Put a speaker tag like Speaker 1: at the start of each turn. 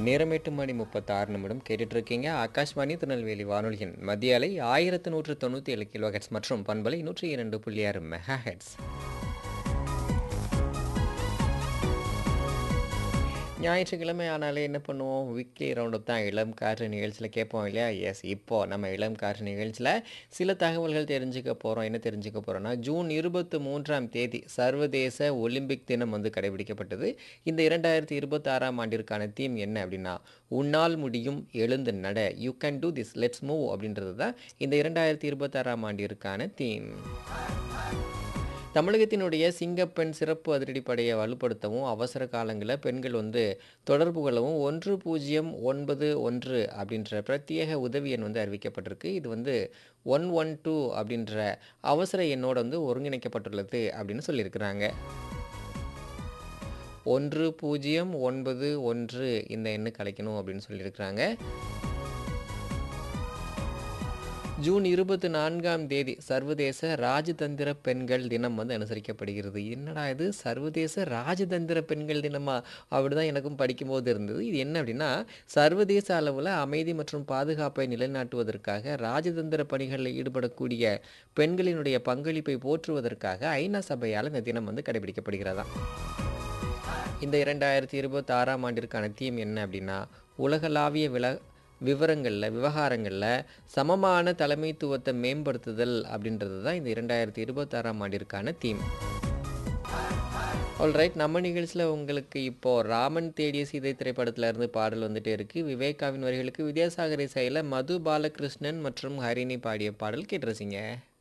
Speaker 1: நேரம் எட்டு மணி முப்பத்தாறு நிமிடம் கேட்டுட்டு இருக்கீங்க ஆகாஷ்வாணி திருநெல்வேலி வானொலியின் மத்திய அலை ஆயிரத்து நூற்று தொண்ணூற்றி ஏழு கிலோ ஹெட்ஸ் மற்றும் பண்பலை நூற்றி இரண்டு புள்ளி ஆறு மெகா ஹெட்ஸ் ஞாயிற்றுக்கிழமை ஆனாலே என்ன பண்ணுவோம் வீக்லி ரவுண்டப் தான் இளம் காற்று நிகழ்ச்சியில் கேட்போம் இல்லையா எஸ் இப்போ நம்ம இளம் காற்று நிகழ்ச்சியில் சில தகவல்கள் தெரிஞ்சுக்க போகிறோம் என்ன தெரிஞ்சுக்க போகிறோம்னா ஜூன் இருபத்தி மூன்றாம் தேதி சர்வதேச ஒலிம்பிக் தினம் வந்து கடைபிடிக்கப்பட்டது இந்த இரண்டாயிரத்தி இருபத்தாறாம் ஆண்டிற்கான தீம் என்ன அப்படின்னா உன்னால் முடியும் எழுந்து நட you can do this let's move அப்படின்றது தான் இந்த இரண்டாயிரத்தி இருபத்தாறாம் ஆண்டிற்கான தீம் தமிழகத்தினுடைய சிங்கப்பெண் சிறப்பு அதிரடிப்படையை வலுப்படுத்தவும் அவசர காலங்களில் பெண்கள் வந்து தொடர்பு கொள்ளவும் ஒன்று பூஜ்ஜியம் ஒன்பது ஒன்று அப்படின்ற பிரத்யேக உதவி எண் வந்து அறிவிக்கப்பட்டிருக்கு இது வந்து ஒன் ஒன் டூ அப்படின்ற அவசர எண்ணோடு வந்து ஒருங்கிணைக்கப்பட்டுள்ளது அப்படின்னு சொல்லியிருக்கிறாங்க ஒன்று பூஜ்ஜியம் ஒன்பது ஒன்று இந்த எண்ணு கலைக்கணும் அப்படின்னு சொல்லியிருக்கிறாங்க ஜூன் இருபத்தி நான்காம் தேதி சர்வதேச ராஜதந்திர பெண்கள் தினம் வந்து அனுசரிக்கப்படுகிறது என்னடா இது சர்வதேச ராஜதந்திர பெண்கள் தினமா அப்படிதான் எனக்கும் படிக்கும்போது இருந்தது இது என்ன அப்படின்னா சர்வதேச அளவில் அமைதி மற்றும் பாதுகாப்பை நிலைநாட்டுவதற்காக ராஜதந்திர பணிகளில் ஈடுபடக்கூடிய பெண்களினுடைய பங்களிப்பை போற்றுவதற்காக ஐநா சபையால் இந்த தினம் வந்து கடைபிடிக்கப்படுகிறதா இந்த இரண்டாயிரத்தி இருபத்தி ஆறாம் ஆண்டிற்கான தீம் என்ன அப்படின்னா உலகளாவிய வில விவரங்களில் விவகாரங்களில் சமமான தலைமைத்துவத்தை மேம்படுத்துதல் அப்படின்றது தான் இந்த இரண்டாயிரத்தி இருபத்தாறாம் ஆண்டிற்கான தீம் ஆல்ரைட் நம்ம நிகழ்ச்சியில் உங்களுக்கு இப்போது ராமன் தேடிய சீதை திரைப்படத்தில் இருந்து பாடல் வந்துட்டே இருக்குது விவேகாவின் வரிகளுக்கு வித்யாசாகர் இசையில் மது பாலகிருஷ்ணன் மற்றும் ஹரிணி பாடிய பாடல் கேட்டுருச்சிங்க